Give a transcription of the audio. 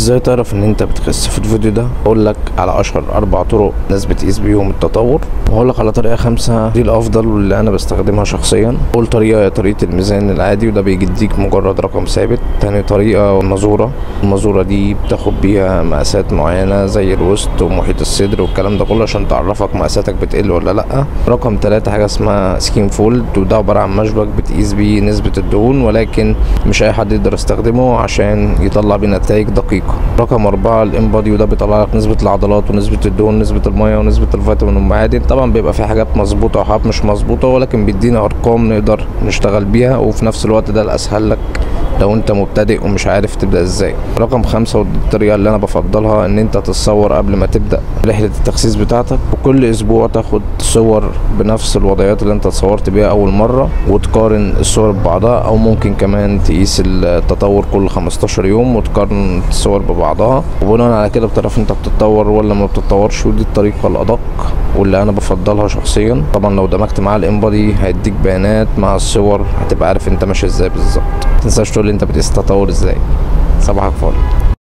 ازاي تعرف ان انت بتخس في الفيديو ده اقول لك على اشهر اربع طرق ناس بتقيس بيهم التطور واقول لك على طريقه خمسه دي الافضل واللي انا بستخدمها شخصيا اول طريقه هي طريقه الميزان العادي وده بيديك مجرد رقم ثابت تاني طريقه المزوره المزوره دي بتاخد بيها مقاسات معينه زي الوسط ومحيط الصدر والكلام ده كله عشان تعرفك مقاساتك بتقل ولا لا رقم ثلاثة حاجه اسمها سكين فولد وده عباره عن مشبك بتقيس بيه نسبه الدهون ولكن مش اي حد يقدر يستخدمه عشان يطلع بيه نتائج دقيقه رقم أربعة الانبادي وده بيطلع لك نسبة العضلات ونسبة الدهون ونسبة المية ونسبة الفيتامين والمعادن طبعا بيبقى في حاجات مظبوطة وحاجات مش مظبوطة ولكن بيدينا أرقام نقدر نشتغل بيها وفي نفس الوقت ده الأسهل لك لو انت مبتدئ ومش عارف تبدا ازاي رقم خمسة ودي الطريقة اللي انا بفضلها ان انت تتصور قبل ما تبدا رحلة التخسيس بتاعتك وكل اسبوع تاخد صور بنفس الوضعيات اللي انت اتصورت بيها اول مرة وتقارن الصور ببعضها او ممكن كمان تقيس التطور كل 15 يوم وتقارن الصور ببعضها وبناء على كده بتعرف انت بتتطور ولا ما بتتطورش ودي الطريقة الادق واللي انا بفضلها شخصيا طبعا لو دمجت معاه الانبادي هيديك بيانات مع الصور هتبقى عارف انت ماشي ازاي بالظبط متنساش تقول لي انت بتقيس التطور ازاي صباحك فل